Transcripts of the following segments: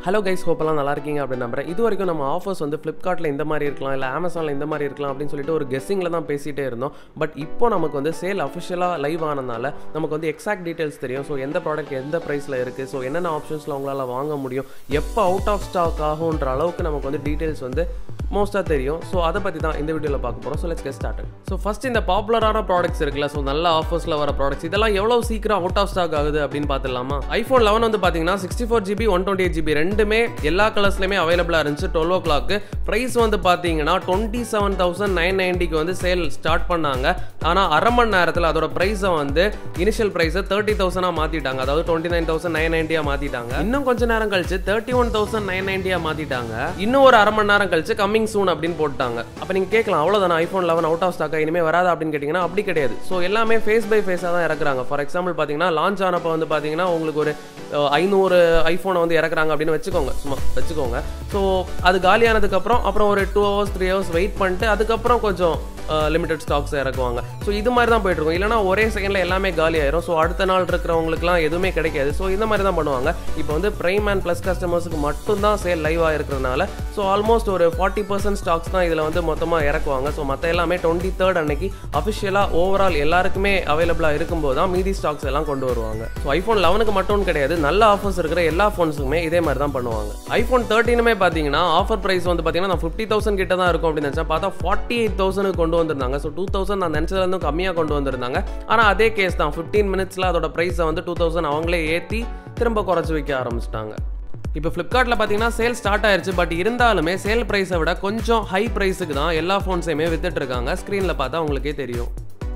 hello guys ஹோப்பெல்லாம் நல்லா இருக்கீங்க அப்படின்னு நம்புறேன் இது வரைக்கும் நம்ம ஆஃபர்ஸ் வந்து ஃப்ளிப்கார்ட்டில் இந்த மாதிரி இருக்கலாம் இல்லை அமேசானில் இந்த மாதிரி இருக்கலாம் அப்படின்னு சொல்லிட்டு ஒரு கெஸ்ஸிங்கில் தான் பேசிகிட்டே இருந்தோம் பட் இப்போ நமக்கு வந்து சேல் அஃபிஷியலாக லைவ் ஆனதுனால நமக்கு வந்து எக்ஸாக்ட் டீட்டெயில்ஸ் தெரியும் ஸோ எந்த ப்ராடக்ட் எந்த ப்ரைஸில் இருக்குது ஸோ என்னென்ன ஆப்ஷன்ஸில் உங்களால் வாங்க முடியும் எப்போ அவுட் ஆஃப் ஸ்டாக் ஆகுன்ற அளவுக்கு நமக்கு வந்து டீட்டெயில்ஸ் வந்து மோஸ்ட்டாக தெரியும் ஸோ அதை பற்றி தான் இந்த வீடியோவில் பார்க்க போகிறோம் so let's get start so first இந்த பாப்புலரான ப்ராடக்ட்ஸ் இருக்குல்ல ஸோ நல்ல ஆஃபர்ஸில் வர ப்ராடக்ட்ஸ் இதெல்லாம் எவ்வளோ சீக்கிரம் அவுட் ஆஃப் ஸ்டாக் ஆகுது அப்படின்னு பார்த்துலாமா ஐஃபோன் லெவன் வந்து பார்த்தீங்கன்னா sixty four GB one twenty eight GB ரெண்டுமே எல்லா கலர்ஸ்லையுமே அவைலபிளாக இருந்துச்சு டுவெல் ஓ கிளாக்கு ப்ரைஸ் வந்து பார்த்தீங்கன்னா டுவெண்ட்டி செவன் தௌசண்ட் நைன் நைன்ட்டிக்கு வந்து சேல் ஸ்டார்ட் பண்ணாங்க ஆனால் அரை மணி நேரத்தில் அதோட ப்ரைஸை வந்து இனிஷியல் ப்ரைஸை தேர்ட்டி தௌசண்டாக மாற்றிட்டாங்க அதாவது டுவெண்ட்டி நைன் தௌசண்ட் நைன் நைன்ட்டியாக மாற்றிட்டாங்க இன்னும் கொஞ்ச நேரம் கழிச்சு தேர்ட்டி ஒன் தௌசண்ட் நைன் நைன்ட்டியாக மாற்றிட்டாங்க இன்னும் ஒரு அரை மணி நேரம் கழிச்சு கம்மிங் சூன் அப்படின்னு போட்டாங்க அப்போ நீங்கள் கேட்கலாம் அவ்வளோதான iPhone eleven out of stock இனிமேல் வராது அப்படின்னு கேட்டிங்கன்னா அப்படி கிடையாது ஸோ எல்லாமே ஃபேஸ் பை ஃபேஸாக தான் இறக்குறாங்க ஃபார் எக்ஸாம்பிள் பார்த்தீங்கன்னா லான்ச் ஆனப்போ வந்து பார்த்தீங்கன்னா உங்களுக்கு ஒரு அஹ், ஐநூறு ஐஃபோனை வந்து இறக்குறாங்க அப்படின்னு வச்சுக்கோங்க சும்மா வச்சுக்கோங்க ஸோ அது காலியானதுக்கப்புறம் அப்புறம் ஒரு two hours three hours wait பண்ணிட்டு அதுக்கப்புறம் கொஞ்சம் லிமிடெட் ஸ்டாக்ஸ் இறக்குவாங்க ஸோ இது மாதிரி தான் போயிட்டு இருக்கும் இல்லைனா ஒரே செகண்டில் எல்லாமே காலி ஆயிரும் ஸோ அடுத்த நாள் இருக்கிறவங்களுக்குலாம் எதுவுமே கிடைக்காது ஸோ இந்த மாதிரி தான் பண்ணுவாங்க இப்போ வந்து பிரைம் அண்ட் ப்ளஸ் கஸ்டமர்ஸுக்கு மட்டும்தான் சேல் லைவாக இருக்கிறதுனால ஸோ ஆல்மோஸ்ட் ஒரு ஃபார்ட்டி பர்சன்ட் ஸ்டாக்ஸ் தான் இதில் வந்து மொத்தமாக இறக்குவாங்க ஸோ மற்ற எல்லாமே டுவெண்ட்டி தேர்ட் அன்னைக்கு அஃபிஷியலாக ஓவரால் எல்லாருக்குமே அவைலபிளாக இருக்கும்போது தான் மீதி ஸ்டாக்ஸ் எல்லாம் கொண்டு வருவாங்க ஸோ ஐஃபோன் லெவனுக்கு மட்டும் கிடையாது நல்ல ஆஃபர்ஸ் இருக்கிற எல்லா ஃபோன்ஸுக்குமே இதே மாதிரி தான் பண்ணுவாங்க ஐஃபோன் தேர்ட்டினுமே பார்த்தீங்கன்னா ஆஃபர் ப்ரைஸ் வந்து பார்த்தீங்கன்னா நான் ஃபிஃப்டி தௌசண்ட் கிட்ட தான் இருக்கும் அப்படின்னு நினச்சா பார்த்தா ஃபார்ட்டி எயிட் தௌசண்ட் கொண்டு வந்திருந்தாங்க ஸோ டூ தௌசண்ட் நான் நினச்சதுலேருந்து கம்மியாக கொண்டு வந்திருந்தாங்க ஆனால் அதே கேஸ் தான் ஃபிஃப்டீன் மினிட்ஸில் அதோட ப்ரைஸை வந்து டூ தௌசண்ட் அவங்களே ஏற்றி திரும்ப குறைச்சி வைக்க ஆரம்பிச்சிட்டாங்க இப்போ ஃப்ளிப்கார்ட்டில் பார்த்தீங்கன்னா சேல் ஸ்டார்ட் ஆயிருச்சு பட் இருந்தாலுமே சேல் ப்ரைஸை விட கொஞ்சம் ஹை ப்ரைஸுக்கு தான் எல்லா ஃபோன்ஸையுமே வித்துட்டு இருக்காங்க ஸ்க்ரீனில் பார்த்தா உங்களுக்கே தெரியும்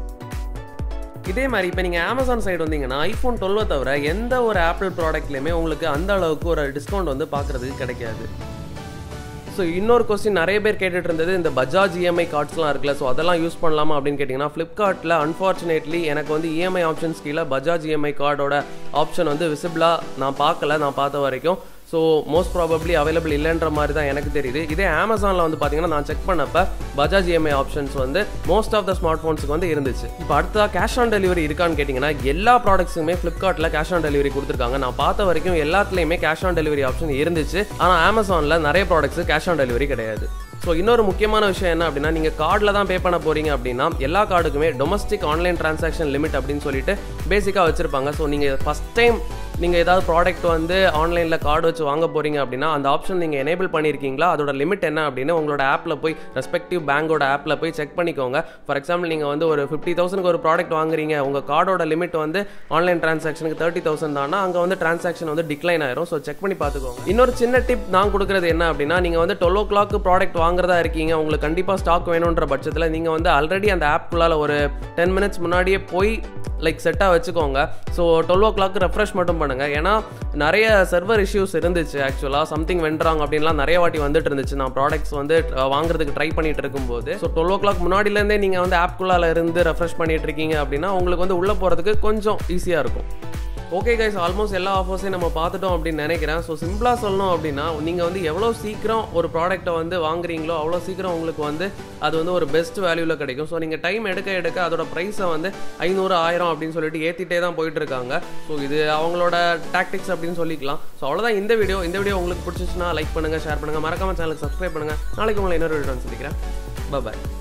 இதே மாதிரி இப்போ நீங்கள் அமேசான் சைடு வந்தீங்கன்னா ஐஃபோன் டுவெல்வை தவிர எந்த ஒரு ஆப்பிள் ப்ராடக்ட்லையுமே உங்களுக்கு அந்த அளவுக்கு ஒரு டிஸ்கவுண்ட் வந்து பார்க்குறதுக்கு கிடைக்காது ஸோ இன்னொரு கொஸ்டின் நிறைய பேர் கேட்டுட்டு இருந்தது இந்த பஜாஜ் இஎம்ஐ கார்ட்ஸ்லாம் இருக்குல்ல ஸோ அதெல்லாம் யூஸ் பண்ணலாமா அப்படின்னு கேட்டிங்கன்னா ஃப்ளிப்கார்ட்டில் அன்ஃபார்ச்சுனேட்லி எனக்கு வந்து இஎம்ஐ ஆப்ஷன்ஸ் கீழே பஜாஜ் இஎம்ஐ கார்டோட ஆப்ஷன் வந்து விசிபிளாக நான் பார்க்கல நான் பார்த்த வரைக்கும் ஸோ மோஸ்ட் ப்ராபப்ளி அவைலபிள் இல்லைன்ற மாதிரி தான் எனக்கு தெரியுது இதே அமேசானில் வந்து பார்த்தீங்கன்னா நான் செக் பண்ணப்ப பஜாஜ் இஎம்ஐ ஆப்ஷன்ஸ் வந்து மோஸ்ட் ஆஃப் த ஸ்மார்ட் ஃபோன்ஸுக்கு வந்து இருந்துச்சு இப்போ அடுத்ததாக கேஷ் ஆன் டெலிவரி இருக்கான்னு கேட்டிங்கன்னா எல்லா ப்ராடக்ட்ஸுமே ஃப்ளிப்கார்ட்டில் கேஷ் ஆன் டெலிவரி கொடுத்துருக்காங்க நான் பார்த்த வரைக்கும் எல்லாத்துலேயுமே கேஷ் ஆன் டெலிவரி ஆப்ஷன் இருந்துச்சு ஆனால் அமேசானில் நிறைய ப்ராடக்ட்ஸ் கேஷ் ஆன் டெலிவரி கிடையாது ஸோ இன்னொரு முக்கியமான விஷயம் என்ன அப்படின்னா நீங்கள் கார்டில் தான் பே பண்ண போறீங்க அப்படின்னா எல்லா கார்டுக்குமே டொமஸ்டிக் ஆன்லைன் டிரான்சாக்ஷன் லிமிட் அப்படின்னு சொல்லிட்டு பேசிக்காக வச்சிருப்பாங்க ஸோ நீங்கள் ஃபஸ்ட் டைம் நீங்கள் ஏதாவது ப்ராடக்ட் வந்து ஆன்லைனில் கார்டு வச்சு வாங்க போறீங்க அப்படின்னா அந்த ஆப்ஷன் நீங்கள் எனேபிள் பண்ணியிருக்கீங்களா அதோட லிமிட் என்ன அப்படின்னு உங்களோட ஆப்பில் போய் ரெஸ்பெக்டிவ் பேங்கோட ஆப்பில் போய் செக் பண்ணிக்கோங்க ஃபார் எக்ஸாம்பிள் நீங்கள் வந்து ஒரு ஃபிஃப்டி தௌசண்ட்க்கு ஒரு ப்ராடக்ட் வாங்குறீங்க உங்கள் கார்டோட லிமிட் வந்து ஆன்லைன் டிரான்சாக்ஷனுக்கு தேர்ட்டி தௌசண்ட் தானா அங்கே வந்து டிரான்சாக்ஷன் வந்து டிக்ளைன் ஆயிரும் ஸோ செக் பண்ணி பார்த்துக்கோங்க இன்னொரு சின்ன டிப் நான் கொடுக்குறது என்ன அப்படின்னா நீங்கள் வந்து டுவெல் ஓ கிளாக் ப்ராடக்ட் வாங்குறதா இருக்கீங்க உங்களுக்கு கண்டிப்பாக ஸ்டாக் வேணுன்ற பட்சத்தில் நீங்கள் வந்து ஆல்ரெடி அந்த ஆப்குள்ளால ஒரு டென் மினிட்ஸ் முன்னாடியே போய் லைக் செட்டாக வச்சுக்கோங்க so twelve o'clock refresh மட்டும் பண்ணுங்கள் ஏன்னா நிறைய சர்வர் இஷ்யூஸ் இருந்துச்சு ஆக்சுவலாக சம்திங் வென்றாங்க அப்படின்லாம் நிறைய வாட்டி வந்துட்டு இருந்துச்சு நான் ப்ராடக்ட்ஸ் வந்து அஹ், வாங்குறதுக்கு ட்ரை பண்ணிட்டு இருக்கும்போது ஸோ டுவெல் ஓ கிளாக் முன்னாடிலேருந்தே நீங்கள் வந்து ஆப்குள்ளால இருந்து ரெஃப்ரெஷ் பண்ணிட்டு இருக்கீங்க அப்படின்னா உங்களுக்கு வந்து உள்ளே போகிறதுக்கு கொஞ்சம் ஈஸியாக இருக்கும் ஓகே கைஸ் ஆல்மோஸ்ட் எல்லா ஆஃபர்ஸையும் நம்ம பார்த்துட்டோம் அப்படின்னு நினைக்கிறேன் ஸோ சிம்பிளாக சொல்லணும் அப்படின்னா நீங்கள் வந்து எவ்வளோ சீக்கிரம் ஒரு ப்ராடக்ட்டை வந்து வாங்குறீங்களோ அவ்வளோ சீக்கிரம் உங்களுக்கு வந்து அது வந்து ஒரு பெஸ்ட் வேல்யூவில் கிடைக்கும் ஸோ நீங்கள் டைம் எடுக்க எடுக்க அதோட ப்ரைஸை வந்து ஐநூறு ஆயிரம் அப்படின்னு சொல்லிட்டு ஏற்றிட்டே தான் போயிட்டு இருக்காங்க ஸோ இது அவங்களோட டாக்டிக்ஸ் அப்படின்னு சொல்லிக்கலாம் ஸோ அவ்வளோதான் இந்த வீடியோ இந்த வீடியோ உங்களுக்கு பிடிச்சிச்சுன்னா லைக் பண்ணுங்கள் ஷேர் பண்ணுங்கள் மறக்காம சேனலுக்கு சப்ஸ்கிரைப் பண்ணுங்கள் நாளைக்கு உங்களை இன்னொரு வீடியோ சந்திக்கிறேன் பாய்